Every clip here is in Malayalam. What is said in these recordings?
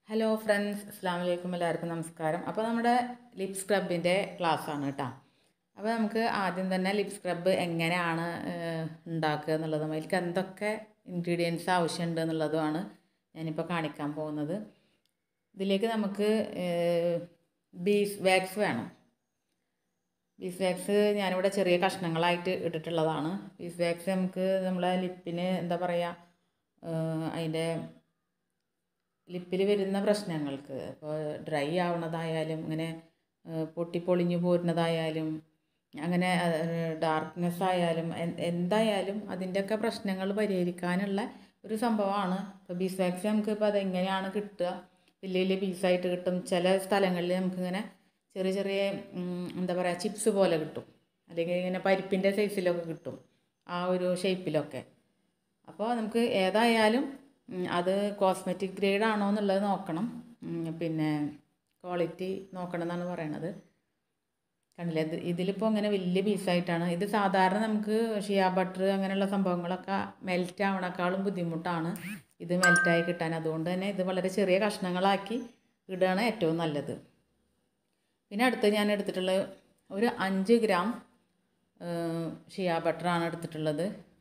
ഹലോ ഫ്രണ്ട്സ് അസ്സാം വലൈക്കും എല്ലാവർക്കും നമസ്കാരം അപ്പോൾ നമ്മുടെ ലിപ് സ്ക്രബിൻ്റെ ആണ് കേട്ടോ അപ്പോൾ നമുക്ക് ആദ്യം തന്നെ ലിപ് സ്ക്രബ് എങ്ങനെയാണ് ഏഹ്, ഉണ്ടാക്കുക എന്നുള്ളതും അതിലേക്ക് എന്തൊക്കെ ഇൻഗ്രീഡിയൻസ് ആവശ്യമുണ്ട് എന്നുള്ളതുമാണ് ഞാനിപ്പോൾ കാണിക്കാൻ പോകുന്നത് ഇതിലേക്ക് നമുക്ക് ബീഫ് വാക്സ് വേണം ബീഫ് വാക്സ് ഞാനിവിടെ ചെറിയ കഷ്ണങ്ങളായിട്ട് ഇട്ടിട്ടുള്ളതാണ് ബീഫ് വാക്സ് നമുക്ക് നമ്മളെ ലിപ്പിന് എന്താ പറയുക അതിൻ്റെ ലിപ്പിൽ വരുന്ന പ്രശ്നങ്ങൾക്ക് ഇപ്പോൾ ഡ്രൈ ആവണതായാലും ഇങ്ങനെ ഏഹ്, പൊട്ടിപ്പൊളിഞ്ഞു പോരുന്നതായാലും അങ്ങനെ ഡാർക്ക്നെസ് ആയാലും എൻ- എന്തായാലും അതിൻ്റെയൊക്കെ പ്രശ്നങ്ങൾ പരിഹരിക്കാനുള്ള ഒരു സംഭവമാണ് ഇപ്പോൾ ബീസ് വാക്സ് നമുക്ക് ഇപ്പോൾ അതെങ്ങനെയാണ് കിട്ടുക വലിയ വലിയ പീസായിട്ട് കിട്ടും ചില സ്ഥലങ്ങളിൽ നമുക്കിങ്ങനെ ചെറിയ ചെറിയ ഉം, എന്താ പറയുക ചിപ്സ് പോലെ കിട്ടും അല്ലെങ്കിൽ ഇങ്ങനെ പരിപ്പിൻ്റെ സൈസിലൊക്കെ കിട്ടും ആ ഒരു ഷേപ്പിലൊക്കെ അപ്പോൾ നമുക്ക് ഏതായാലും ഉം, അത് കോസ്മെറ്റിക് ഗ്രേഡ് ആണോ എന്നുള്ളത് നോക്കണം ഉം, പിന്നെ ക്വാളിറ്റി നോക്കണം എന്നാണ് പറയണത് കണ്ടില്ലേ ഇത് ഇതിലിപ്പോൾ ഇങ്ങനെ വലിയ പീസായിട്ടാണ് ഇത് സാധാരണ നമുക്ക് ഷിയ ബട്ടർ അങ്ങനെയുള്ള സംഭവങ്ങളൊക്കെ മെൽറ്റ് ആവണേക്കാളും ബുദ്ധിമുട്ടാണ് ഇത് മെൽറ്റായി കിട്ടാൻ അതുകൊണ്ട് തന്നെ ഇത് വളരെ ചെറിയ കഷ്ണങ്ങളാക്കി ഇടുകയാണ് ഏറ്റവും നല്ലത് പിന്നെ അടുത്ത് ഞാൻ എടുത്തിട്ടുള്ളത് ഒരു അഞ്ച് ഗ്രാം ഏഹ്, ഷിയ ബട്ടറാണ് എടുത്തിട്ടുള്ളത്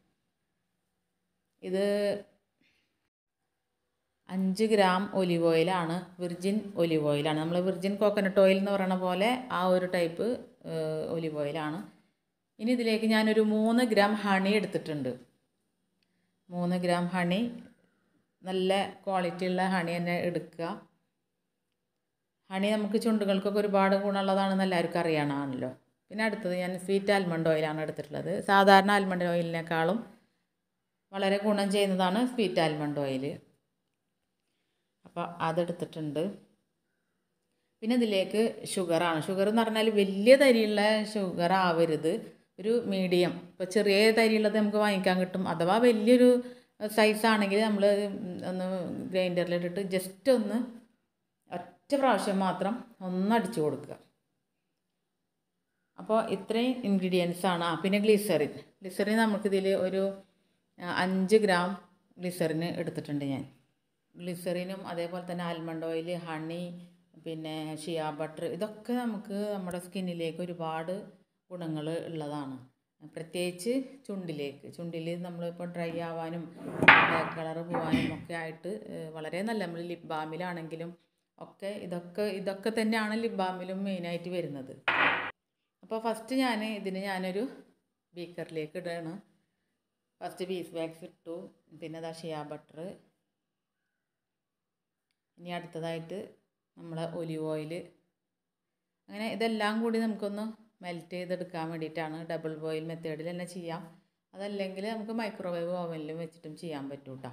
ഇത് അഞ്ച് ഗ്രാം ഒലിവ് ഓയിലാണ് വിർജിൻ ഒലിവ് ഓയിലാണ് നമ്മൾ വിർജിൻ കോക്കനട്ട് ഓയിൽ എന്ന് പറയുന്ന പോലെ ആ ഒരു ടൈപ്പ് ഒലിവ് ഓയിലാണ് ഇനി ഇതിലേക്ക് ഞാനൊരു മൂന്ന് ഗ്രാം ഹണി എടുത്തിട്ടുണ്ട് മൂന്ന് ഗ്രാം ഹണി നല്ല ക്വാളിറ്റി ഉള്ള ഹണി തന്നെ എടുക്കുക ഹണി നമുക്ക് ചുണ്ടുകൾക്കൊക്കെ ഒരുപാട് ഗുണമുള്ളതാണെന്ന് എല്ലാവർക്കും അറിയണമാണല്ലോ പിന്നെ അടുത്തത് ഞാൻ സ്വീറ്റ് ആൽമണ്ട് ഓയിലാണ് എടുത്തിട്ടുള്ളത് സാധാരണ ആൽമണ്ട് ഓയിലിനേക്കാളും വളരെ ഗുണം ചെയ്യുന്നതാണ് സ്വീറ്റ് ആൽമണ്ട് ഓയിൽ അപ്പോൾ അതെടുത്തിട്ടുണ്ട് പിന്നെ ഇതിലേക്ക് ഷുഗറാണ് ഷുഗർ എന്ന് പറഞ്ഞാൽ വലിയ തരിയുള്ള ഷുഗർ ആവരുത് ഒരു മീഡിയം ഇപ്പോൾ ചെറിയ തരിയുള്ളത് നമുക്ക് വാങ്ങിക്കാൻ കിട്ടും അഥവാ വലിയൊരു സൈസ് ആണെങ്കിൽ നമ്മൾ ഒന്ന് ഗ്രൈൻഡറിലിട്ടിട്ട് ജസ്റ്റ് ഒന്ന് ഒറ്റ പ്രാവശ്യം മാത്രം ഒന്ന് അടിച്ചു കൊടുക്കുക അപ്പോൾ ഇത്രയും ഇൻഗ്രീഡിയൻസ് ആണ് ആ പിന്നെ ഗ്ലിസറിൻ ഗ്ലിസറിൻ നമുക്കിതിൽ ഒരു ആ, അഞ്ച് ഗ്രാം ഗ്ലിസറിന് എടുത്തിട്ടുണ്ട് ഞാൻ ഗ്ലിസറിനും അതേപോലെ തന്നെ ആൽമണ്ട് ഓയിൽ ഹണി പിന്നെ ഷിയ ബട്ടർ ഇതൊക്കെ നമുക്ക് നമ്മുടെ സ്കിന്നിലേക്ക് ഒരുപാട് ഗുണങ്ങൾ ഉള്ളതാണ് പ്രത്യേകിച്ച് ചുണ്ടിലേക്ക് ചുണ്ടിൽ നമ്മളിപ്പോൾ ഡ്രൈ ആവാനും ബ്ലാക്ക് കളർ പോകാനും ഒക്കെ ആയിട്ട് ഏഹ്, വളരെ നല്ല നമ്മൾ ലിപ് ബാമിലാണെങ്കിലും ഒക്കെ ഇതൊക്കെ ഇതൊക്കെ തന്നെയാണ് ലിപ് ബാമിലും മെയിനായിട്ട് വരുന്നത് അപ്പോൾ ഫസ്റ്റ് ഞാൻ ഇതിന് ഞാനൊരു ബീക്കറിലേക്ക് ഇടുകയാണ് ഫസ്റ്റ് ബീഫ് വാക്സ് ഇട്ടു പിന്നെ ദാ ഷിയ ബട്ടർ ഇനി അടുത്തതായിട്ട് നമ്മളെ ഒലിവ് ഓയിൽ അങ്ങനെ ഇതെല്ലാം കൂടി നമുക്കൊന്ന് മെൽറ്റ് ചെയ്തെടുക്കാൻ വേണ്ടിയിട്ടാണ് ഡബിൾ ബോയിൽ മെത്തേഡിൽ തന്നെ ചെയ്യാം അതല്ലെങ്കിൽ നമുക്ക് മൈക്രോവേവ് ഓവനിലും വെച്ചിട്ടും ചെയ്യാൻ പറ്റും കേട്ടോ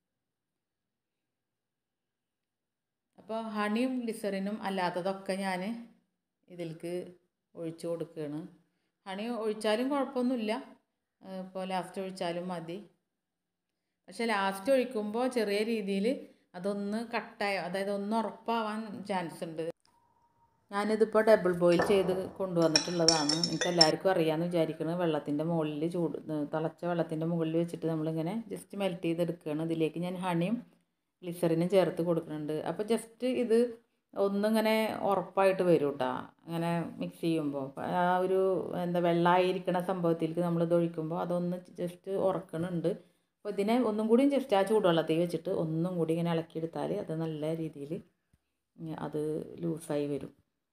അപ്പോൾ ഹണിയും ഗ്ലിസറിനും അല്ലാത്തതൊക്കെ ഞാൻ ഇതിലേക്ക് ഒഴിച്ചു കൊടുക്കുകയാണ് ഹണി ഒഴിച്ചാലും കുഴപ്പമൊന്നുമില്ല ഇപ്പോൾ ലാസ്റ്റ് ഒഴിച്ചാലും മതി പക്ഷെ ലാസ്റ്റ് ഒഴിക്കുമ്പോൾ ചെറിയ രീതിയിൽ അതൊന്ന് കട്ടായ അതായത് ഒന്ന് ഉറപ്പാവാൻ ചാൻസ് ഉണ്ട് ഞാനിതിപ്പോൾ ഡബിൾ ബോയിൽ ചെയ്ത് കൊണ്ടുവന്നിട്ടുള്ളതാണ് നിങ്ങൾക്ക് എല്ലാവർക്കും അറിയാമെന്ന് വിചാരിക്കുന്നത് വെള്ളത്തിൻ്റെ മുകളിൽ ചൂട് തിളച്ച വെള്ളത്തിൻ്റെ മുകളിൽ വെച്ചിട്ട് നമ്മളിങ്ങനെ ജസ്റ്റ് മെൽറ്റ് ചെയ്തെടുക്കുകയാണ് ഇതിലേക്ക് ഞാൻ ഹണിയും ഗ്ലിസറിനും ചേർത്ത് കൊടുക്കുന്നുണ്ട് അപ്പോൾ ജസ്റ്റ് ഇത് ഒന്നിങ്ങനെ ഉറപ്പായിട്ട് വരും കേട്ടോ അങ്ങനെ മിക്സ് ചെയ്യുമ്പോൾ ആ ഒരു എന്താ വെള്ളമായിരിക്കണ സംഭവത്തിലേക്ക് നമ്മളിത് ഒഴിക്കുമ്പോൾ അതൊന്ന് ജസ്റ്റ് ഉറക്കണുണ്ട് അപ്പോൾ ഇതിനെ ഒന്നും കൂടി ജസ്റ്റ് ആ ചൂടുവെള്ളത്തിൽ വെച്ചിട്ട് ഒന്നും കൂടി ഇങ്ങനെ ഇളക്കിയെടുത്താൽ അത് നല്ല രീതിയിൽ അത് ലൂസായി വരും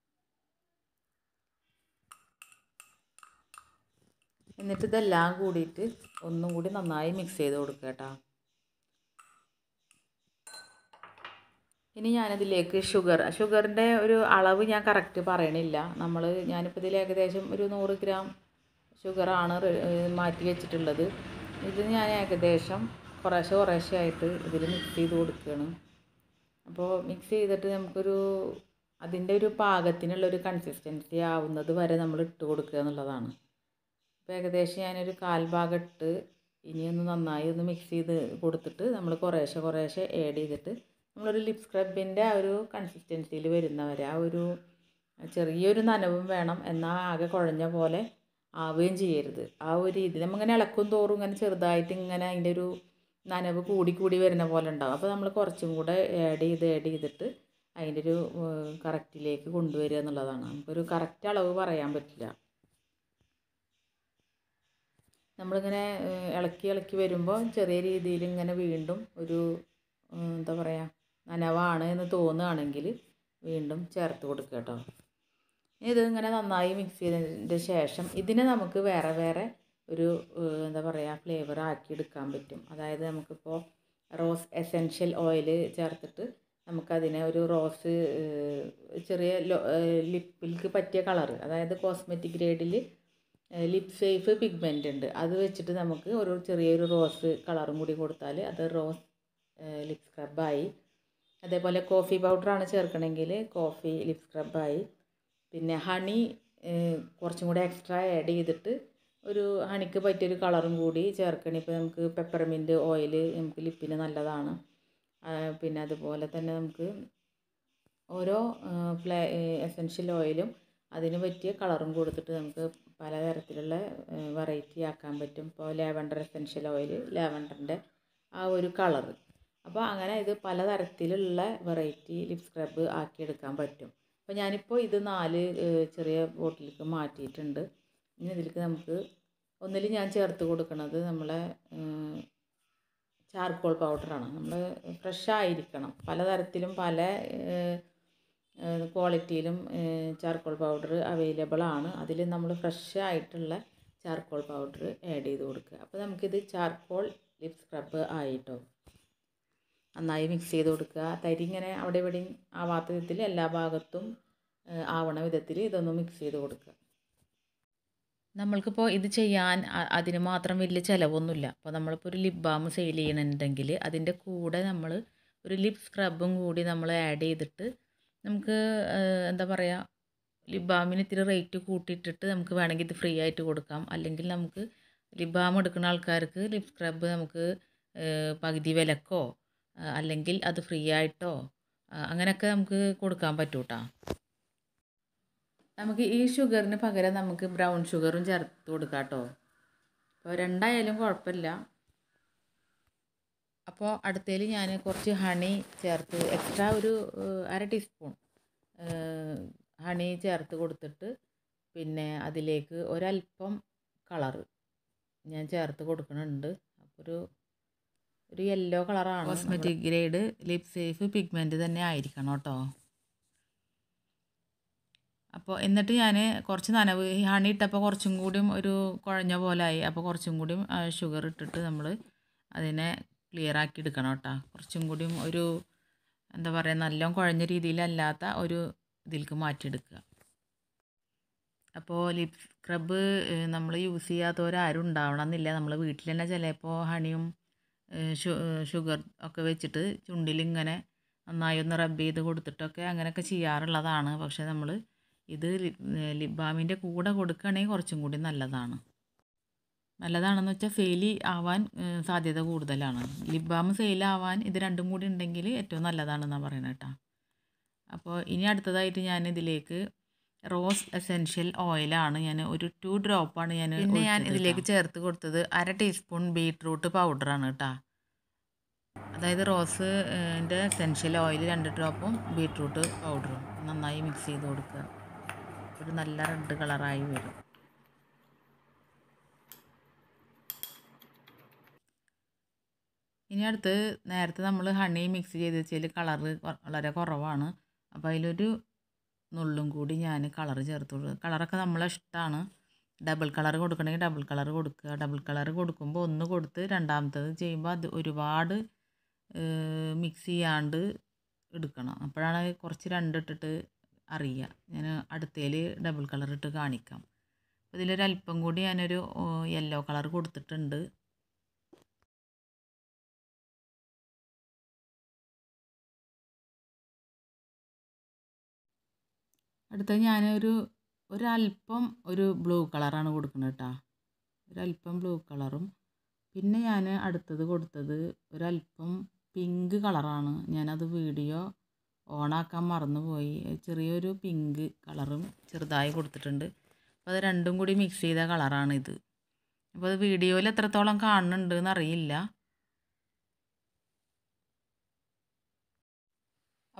എന്നിട്ട് ഇതെല്ലാം കൂടിയിട്ട് ഒന്നും കൂടി നന്നായി മിക്സ് ചെയ്ത് കൊടുക്കുക കേട്ടോ ഇനി ഞാനതിലേക്ക് ഷുഗർ ഷുഗറിൻ്റെ ഒരു അളവ് ഞാൻ കറക്റ്റ് പറയണില്ല നമ്മൾ ഞാനിപ്പോൾ ഇതിൽ ഏകദേശം ഒരു നൂറ് ഗ്രാം ഷുഗറാണ് മാറ്റി വെച്ചിട്ടുള്ളത് ഇത് ഞാൻ ഏകദേശം കുറേശ്ശെ കുറേശ്ശെ ആയിട്ട് ഇതിൽ മിക്സ് ചെയ്ത് കൊടുക്കുകയാണ് അപ്പോൾ മിക്സ് ചെയ്തിട്ട് നമുക്കൊരു അതിൻ്റെ ഒരു പാകത്തിനുള്ളൊരു കൺസിസ്റ്റൻസി ആവുന്നത് വരെ നമ്മൾ ഇട്ട് കൊടുക്കുക എന്നുള്ളതാണ് അപ്പോൾ ഏകദേശം ഞാനൊരു കാൽ ഭാഗം ഇട്ട് ഇനി ഒന്ന് നന്നായി ഒന്ന് മിക്സ് ചെയ്ത് കൊടുത്തിട്ട് നമ്മൾ കുറേശ്ശെ കുറേശ്ശെ ആഡ് ചെയ്തിട്ട് നമ്മളൊരു ലിപ് സ്ക്രബിൻ്റെ ആ ഒരു കൺസിസ്റ്റൻസിയിൽ വരുന്നവരെ ആ ഒരു ചെറിയൊരു നനവും വേണം എന്നാൽ ആകെ കുഴഞ്ഞ പോലെ ആവുകയും ചെയ്യരുത് ആ ഒരു രീതി നമ്മളിങ്ങനെ ഇളക്കും തോറും ഇങ്ങനെ ചെറുതായിട്ട് ഇങ്ങനെ അതിൻ്റെ ഒരു നനവ് കൂടി കൂടി വരുന്ന പോലെ ഉണ്ടാവും അപ്പോൾ നമ്മൾ കുറച്ചും കൂടെ ആഡ് ചെയ്ത് ആഡ് ചെയ്തിട്ട് അതിൻ്റെ ഒരു കറക്റ്റിലേക്ക് കൊണ്ടുവരിക എന്നുള്ളതാണ് നമുക്കൊരു കറക്റ്റ് അളവ് പറയാൻ പറ്റില്ല നമ്മളിങ്ങനെ ഏഹ്, ഇളക്കി ഇളക്കി വരുമ്പോൾ ചെറിയ രീതിയിൽ ഇങ്ങനെ വീണ്ടും ഒരു ഉം, എന്താ പറയുക നനവാണ് എന്ന് തോന്നുകയാണെങ്കിൽ വീണ്ടും ചേർത്ത് കൊടുക്കുക കേട്ടോ ഇത് ഇങ്ങനെ നന്നായി മിക്സ് ചെയ്തതിൻ്റെ ശേഷം ഇതിനെ നമുക്ക് വേറെ വേറെ ഒരു ഏഹ്, എന്താ പറയുക ഫ്ലേവർ ആക്കി എടുക്കാൻ പറ്റും അതായത് നമുക്കിപ്പോൾ റോസ് എസെൻഷ്യൽ ഓയിൽ ചേർത്തിട്ട് നമുക്കതിനെ ഒരു റോസ് ഏഹ്, ചെറിയ ലിപ്പിൽക്ക് പറ്റിയ കളറ് അതായത് കോസ്മെറ്റിക് ഗ്രേഡിൽ ലിപ് സേഫ് പിഗ്മെൻ്റ് ഉണ്ട് അത് വെച്ചിട്ട് നമുക്ക് ഒരു ചെറിയൊരു റോസ് കളറും കൂടി കൊടുത്താൽ അത് റോസ് ലിപ് സ്ക്രബായി അതേപോലെ കോഫി പൗഡറാണ് ചേർക്കണമെങ്കിൽ കോഫി ലിപ് സ്ക്രബായി പിന്നെ ഹണി കുറച്ചും കൂടി എക്സ്ട്രാ ആഡ് ചെയ്തിട്ട് ഒരു ഹണിക്ക് പറ്റിയൊരു കളറും കൂടി ചേർക്കണം ഇപ്പോൾ നമുക്ക് പെപ്പർമിൻറ്റ് ഓയിൽ നമുക്ക് ലിപ്പിന് നല്ലതാണ് ആ, പിന്നെ അതുപോലെ തന്നെ നമുക്ക് ഓരോ ഫ്ലേ എസെൻഷ്യൽ ഓയിലും അതിന് പറ്റിയ കളറും കൊടുത്തിട്ട് നമുക്ക് പലതരത്തിലുള്ള വെറൈറ്റി ആക്കാൻ പറ്റും ഇപ്പോൾ ലാവൻഡർ എസെൻഷ്യൽ ഓയിൽ ലാവൻഡറിൻ്റെ ആ ഒരു കളറ് അപ്പോൾ അങ്ങനെ ഇത് പലതരത്തിലുള്ള വെറൈറ്റി ലിപ് സ്ക്രബ് ആക്കിയെടുക്കാൻ പറ്റും അപ്പോൾ ഞാനിപ്പോൾ ഇത് നാല് ഏഹ്, ചെറിയ ബോട്ടിലേക്ക് മാറ്റിയിട്ടുണ്ട് ഇനി ഇതിലേക്ക് നമുക്ക് ഒന്നിൽ ഞാൻ ചേർത്ത് കൊടുക്കുന്നത് നമ്മളെ ചാർക്കോൾ പൗഡറാണ് നമ്മൾ ഫ്രഷ് ആയിരിക്കണം പലതരത്തിലും പല ക്വാളിറ്റിയിലും ചാർക്കോൾ പൗഡർ അവൈലബിൾ ആണ് അതിൽ നമ്മൾ ഫ്രഷ് ആയിട്ടുള്ള ചാർക്കോൾ പൗഡർ ആഡ് ചെയ്ത് കൊടുക്കുക അപ്പോൾ നമുക്കിത് ചാർക്കോൾ ലിപ് സ്ക്രബ് ആയിട്ടോ നന്നായി മിക്സ് ചെയ്ത് കൊടുക്കുക തരി ഇങ്ങനെ അവിടെ ഇവിടെയും ആവാത്ത വിധത്തിൽ എല്ലാ ഭാഗത്തും ഏഹ്, ആവണ വിധത്തിൽ ഇതൊന്ന് മിക്സ് ചെയ്ത് കൊടുക്കുക നമ്മൾക്കിപ്പോൾ ഇത് ചെയ്യാൻ അ- അതിന് മാത്രം വലിയ ചിലവൊന്നുമില്ല അപ്പോൾ നമ്മളിപ്പോൾ ഒരു ലിപ് ബാം സെയിൽ ചെയ്യണമെന്നുണ്ടെങ്കിൽ അതിൻ്റെ കൂടെ നമ്മൾ ഒരു ലിപ് സ്ക്രബും കൂടി നമ്മൾ ആഡ് ചെയ്തിട്ട് നമുക്ക് ഏഹ്, എന്താ പറയുക ലിപ് ബാമിന് ഇത്തിരി റേറ്റ് കൂട്ടിയിട്ടിട്ട് നമുക്ക് വേണമെങ്കിൽ ഇത് ഫ്രീ ആയിട്ട് കൊടുക്കാം അല്ലെങ്കിൽ നമുക്ക് ലിപ് ബാം എടുക്കുന്ന ആൾക്കാർക്ക് ലിപ് സ്ക്രബ് നമുക്ക് ഏഹ്, പകുതി വിലക്കോ ആ, അല്ലെങ്കിൽ അത് ഫ്രീ ആയിട്ടോ ആ, അങ്ങനെയൊക്കെ നമുക്ക് കൊടുക്കാൻ പറ്റും കേട്ടോ നമുക്ക് ഈ ഷുഗറിന് പകരം നമുക്ക് ബ്രൗൺ ഷുഗറും ചേർത്ത് കൊടുക്കാം കേട്ടോ അപ്പോൾ രണ്ടായാലും കുഴപ്പമില്ല അപ്പോൾ അടുത്തതിൽ ഞാൻ കുറച്ച് ഹണി ചേർത്ത് എക്സ്ട്രാ ഒരു ഏഹ്, അര ടീസ്പൂൺ ഹണി ചേർത്ത് കൊടുത്തിട്ട് പിന്നെ അതിലേക്ക് ഒരല്പം കളറ് ഞാൻ ചേർത്ത് കൊടുക്കുന്നുണ്ട് അപ്പോൾ ഒരു ഒരു യെല്ലോ കളറാണ് cosmetic grade lip safe pigment തന്നെ ആയിരിക്കണം കേട്ടോ അപ്പോൾ എന്നിട്ട് ഞാൻ കുറച്ച് നനവ് ഈ ഹണി ഇട്ടപ്പോൾ കുറച്ചും കൂടിയും ഒരു കുഴഞ്ഞ പോലെ ആയി അപ്പോൾ കുറച്ചും കൂടിയും ഷുഗർ ഇട്ടിട്ട് നമ്മൾ അതിനെ ക്ലിയർ ആക്കി എടുക്കണം കേട്ടോ കുറച്ചും കൂടിയും ഒരു എന്താ പറയുക നല്ലോണം കുഴഞ്ഞ രീതിയിലല്ലാത്ത ഒരു ഇതിലേക്ക് മാറ്റിയെടുക്കുക അപ്പോൾ ലിപ് സ്ക്രബ് നമ്മൾ യൂസ് ചെയ്യാത്തവരാരും ഉണ്ടാവണം എന്നില്ല നമ്മൾ വീട്ടിൽ തന്നെ ചിലപ്പോൾ ഹണിയും ഏഹ് ഷു ഷുഗർ ഒക്കെ വെച്ചിട്ട് ചുണ്ടിലിങ്ങനെ നന്നായി ഒന്ന് റബ്ബ് ചെയ്ത് കൊടുത്തിട്ടൊക്കെ അങ്ങനെയൊക്കെ ചെയ്യാറുള്ളതാണ് പക്ഷേ നമ്മൾ ഇത് ലിപ് ബാമിൻ്റെ കൂടെ കൊടുക്കുകയാണെങ്കിൽ കുറച്ചും കൂടി നല്ലതാണ് നല്ലതാണെന്ന് വെച്ചാൽ ഫെയിൽ ആവാൻ ഏഹ് സാധ്യത കൂടുതലാണ് ലിപ് ബാം ഫെയിൽ ആവാൻ ഇത് രണ്ടും കൂടി ഉണ്ടെങ്കിൽ ഏറ്റവും നല്ലതാണെന്നാണ് പറയുന്നത് കേട്ടോ അപ്പോൾ ഇനി അടുത്തതായിട്ട് ഞാൻ ഇതിലേക്ക് റോസ് എസെൻഷ്യൽ ഓയിലാണ് ഞാൻ ഒരു ടു ഡ്രോപ്പാണ് ഞാൻ പിന്നെ ഞാൻ ഇതിലേക്ക് ചേർത്ത് കൊടുത്തത് അര ടീസ്പൂൺ ബീട്രൂട്ട് പൗഡറാണ് കേട്ടോ അതായത് റോസ് ൻ്റെ എസെൻഷ്യൽ ഓയിൽ രണ്ട് ഡ്രോപ്പും ബീട്രൂട്ട് പൗഡറും നന്നായി മിക്സ് ചെയ്ത് കൊടുക്കുക ഒരു നല്ല റെഡ് കളറായി വരും ഇനി അടുത്ത് നേരത്തെ നമ്മൾ ഹണി മിക്സ് ചെയ്ത് വെച്ചതിൽ കളറ് വളരെ കുറവാണ് അപ്പോൾ അതിലൊരു നുള്ളും കൂടി ഞാൻ കളർ ചേർത്ത് കൊടുക്കുക കളറൊക്കെ നമ്മളെ ഇഷ്ടമാണ് ഡബിൾ കളർ കൊടുക്കണമെങ്കിൽ ഡബിൾ കളർ കൊടുക്കുക ഡബിൾ കളർ കൊടുക്കുമ്പോൾ ഒന്ന് കൊടുത്ത് രണ്ടാമത്തത് ചെയ്യുമ്പോൾ അത് ഒരുപാട് മിക്സ് ചെയ്യാണ്ട് എടുക്കണം അപ്പോഴാണ് കുറച്ച് രണ്ടിട്ടിട്ട് അറിയുക ഞാൻ അടുത്തതിൽ ഡബിൾ കളർ ഇട്ട് കാണിക്കാം അപ്പോൾ ഇതിലൊരു അല്പം കൂടി ഞാനൊരു യെല്ലോ കളർ കൊടുത്തിട്ടുണ്ട് അടുത്ത ഞാനൊരു ഒരല്പം ഒരു ബ്ലൂ കളറാണ് കൊടുക്കുന്നത് കേട്ടോ ഒരല്പം ബ്ലൂ കളറും പിന്നെ ഞാൻ അടുത്തത് കൊടുത്തത് ഒരല്പം പിങ്ക് കളറാണ് ഞാനത് വീഡിയോ ഓണാക്കാൻ മറന്നുപോയി ചെറിയൊരു പിങ്ക് കളറും ചെറുതായി കൊടുത്തിട്ടുണ്ട് അപ്പോൾ അത് രണ്ടും കൂടി മിക്സ് ചെയ്ത കളറാണ് ഇത് അപ്പോൾ അത് വീഡിയോയിൽ എത്രത്തോളം കാണുന്നുണ്ട് എന്നറിയില്ല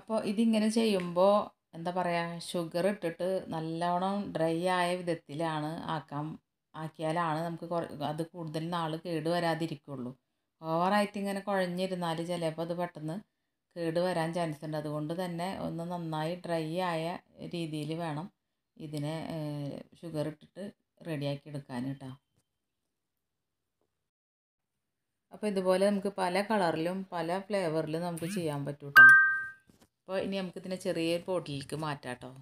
അപ്പോൾ ഇതിങ്ങനെ ചെയ്യുമ്പോൾ എന്താ പറയുക ഷുഗർ ഇട്ടിട്ട് നല്ലോണം ഡ്രൈ ആയ വിധത്തിലാണ് ആക്കാം ആക്കിയാലാണ് നമുക്ക് കുറ അത് കൂടുതൽ നാൾ കേട് വരാതിരിക്കുള്ളൂ ഓവറായിട്ട് ഇങ്ങനെ കുഴഞ്ഞിരുന്നാൽ ചിലപ്പോൾ അത് പെട്ടെന്ന് കേട് വരാൻ ചാൻസ് ഉണ്ട് അതുകൊണ്ട് തന്നെ ഒന്ന് നന്നായി ഡ്രൈ ആയ രീതിയിൽ വേണം ഇതിനെ ഷുഗർ ഇട്ടിട്ട് റെഡിയാക്കി എടുക്കാൻ കേട്ടോ അപ്പോൾ ഇതുപോലെ നമുക്ക് പല കളറിലും പല ഫ്ലേവറിലും നമുക്ക് ചെയ്യാൻ പറ്റും കേട്ടോ അപ്പോൾ ഇനി നമുക്ക് ഇതിനെ ചെറിയ ബോട്ടിലേക്ക് മാറ്റാം കേട്ടോ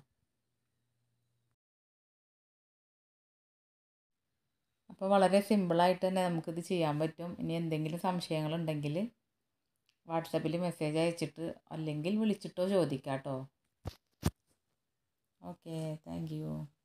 അപ്പോൾ വളരെ സിമ്പിളായിട്ട് തന്നെ നമുക്കിത് ചെയ്യാൻ പറ്റും ഇനി എന്തെങ്കിലും സംശയങ്ങളുണ്ടെങ്കിൽ വാട്സപ്പിൽ മെസ്സേജ് അയച്ചിട്ട് അല്ലെങ്കിൽ വിളിച്ചിട്ടോ ചോദിക്കാം കേട്ടോ ഓക്കെ താങ്ക് യു